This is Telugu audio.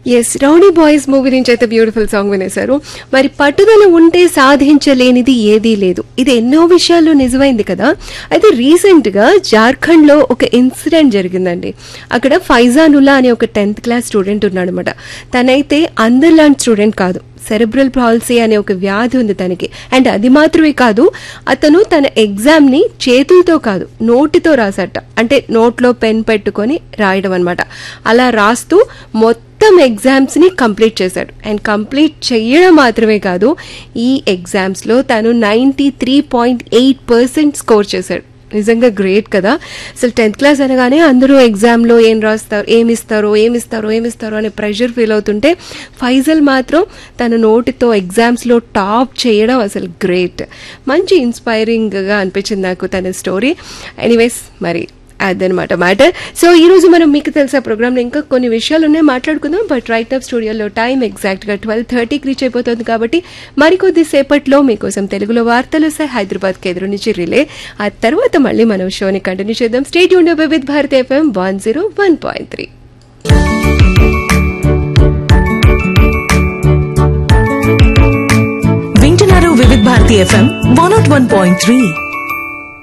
ఎస్ రౌడీ బాయ్స్ మూవీ నుంచి అయితే బ్యూటిఫుల్ సాంగ్ వినేశారు మరి పట్టుదల ఉంటే సాధించలేనిది ఏదీ లేదు ఇది ఎన్నో విషయాల్లో నిజమైంది కదా అయితే రీసెంట్ గా జార్ఖండ్ లో ఒక ఇన్సిడెంట్ జరిగిందండి అక్కడ ఫైజానుల్లా అనే ఒక టెన్త్ క్లాస్ స్టూడెంట్ ఉన్నాడు అనమాట తనైతే అందరిలాంటి స్టూడెంట్ కాదు సెరెబ్రల్ పాలసీ అనే ఒక వ్యాధి ఉంది తనకి అండ్ అది మాత్రమే కాదు అతను తన ఎగ్జామ్ ని చేతులతో కాదు నోటితో రాసట అంటే నోట్లో పెన్ పెట్టుకొని రాయడం అనమాట అలా రాస్తూ మొత్తం ఎగ్జామ్స్ ని కంప్లీట్ చేశాడు అండ్ కంప్లీట్ చేయడం మాత్రమే కాదు ఈ ఎగ్జామ్స్ లో తను ninety three point eight percent score చేశాడు నిజంగా గ్రేట్ కదా అసలు టెన్త్ క్లాస్ అనగానే అందరూ ఎగ్జామ్లో ఏం రాస్తారు ఏమి ఇస్తారో ఏమి ఇస్తారో ఏమి ఇస్తారో అనే ప్రెషర్ ఫీల్ అవుతుంటే ఫైజల్ మాత్రం తన నోటితో ఎగ్జామ్స్లో టాప్ చేయడం అసలు గ్రేట్ మంచి ఇన్స్పైరింగ్గా అనిపించింది నాకు తన స్టోరీ ఎనీవేస్ మరి అదనమాట మ్యాటర్ సో ఈ రోజు మనం మీకు తెలిసే ప్రోగ్రామ్లో ఇంకా కొన్ని విషయాలు ఉన్నాయి మాట్లాడుకుందాం బట్ రైట్ అప్ స్టూడియోలో టైం ఎగ్జాక్ట్గా ట్వెల్వ్ థర్టీకి రీచ్ అయిపోతుంది కాబట్టి మరికొద్ది సేపట్లో మీకోసం తెలుగులో వార్తలు వస్తాయి హైదరాబాద్ కేంద్రం నుంచి రిలే ఆ తర్వాత మళ్ళీ మనం షోని కంటిన్యూ చేద్దాం స్టేట్ యూన్ with Bharat FM one zero one point three వింటున్నారు Vividh Bharati FM one naught one point three